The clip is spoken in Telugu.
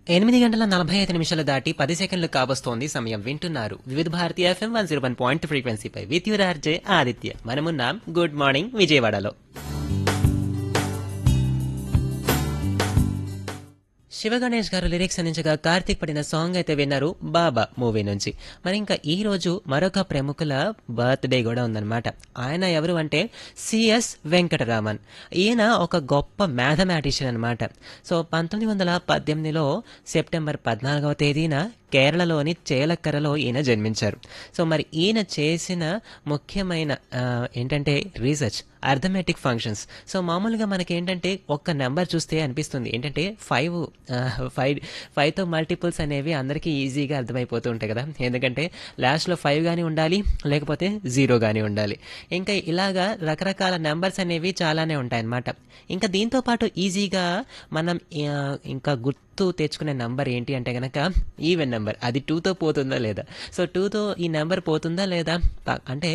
ఎనిమిది గంటల నలభై ఐదు నిమిషాలు దాటి పది సెకండ్లు కావస్తోంది సమయం వింటున్నారు Vividh Bharati FM one zero one point ఫ్రీక్వెన్సీపై విత్ యూర్ ఆర్జే ఆదిత్య మనమున్నాం గుడ్ మార్నింగ్ విజయవాడలో శివ గణేష్ గారు లిరిక్స్ అందించగా కార్తీక్ పడిన సాంగ్ అయితే విన్నారు బాబా మూవీ నుంచి మరి ఇంకా ఈ రోజు మరొక ప్రముఖుల బర్త్డే కూడా ఉందన్నమాట ఆయన ఎవరు అంటే సిఎస్ వెంకటరామన్ ఈయన ఒక గొప్ప మ్యాథమెటిషియన్ అనమాట సో పంతొమ్మిది వందల పద్దెనిమిదిలో సెప్టెంబర్ పద్నాలుగవ తేదీన కేరళలోని చేలక్కరలో ఈయన జన్మించారు సో మరి ఈయన చేసిన ముఖ్యమైన ఆ, ఏంటంటే రీసెర్చ్ అర్థమెటిక్ ఫంక్షన్స్ సో మామూలుగా మనకి ఏంటంటే ఒక్క నెంబర్ చూస్తే అనిపిస్తుంది ఏంటంటే ఫైవ్ ఫైవ్ ఫైవ్తో మల్టిపుల్స్ అనేవి అందరికీ ఈజీగా అర్థమైపోతూ ఉంటాయి కదా ఎందుకంటే లాస్ట్లో ఫైవ్ కానీ ఉండాలి లేకపోతే జీరో కానీ ఉండాలి ఇంకా ఇలాగా రకరకాల నెంబర్స్ అనేవి చాలానే ఉంటాయి అన్నమాట ఇంకా దీంతో పాటు ఈజీగా మనం ఆ, ఇంకా గుర్తు తెచ్చుకునే నంబర్ ఏంటి అంటే కనుక ఈవెన్ నెంబర్ అది టూతో పోతుందా లేదా సో టూతో ఈ నెంబర్ పోతుందా లేదా ప- అంటే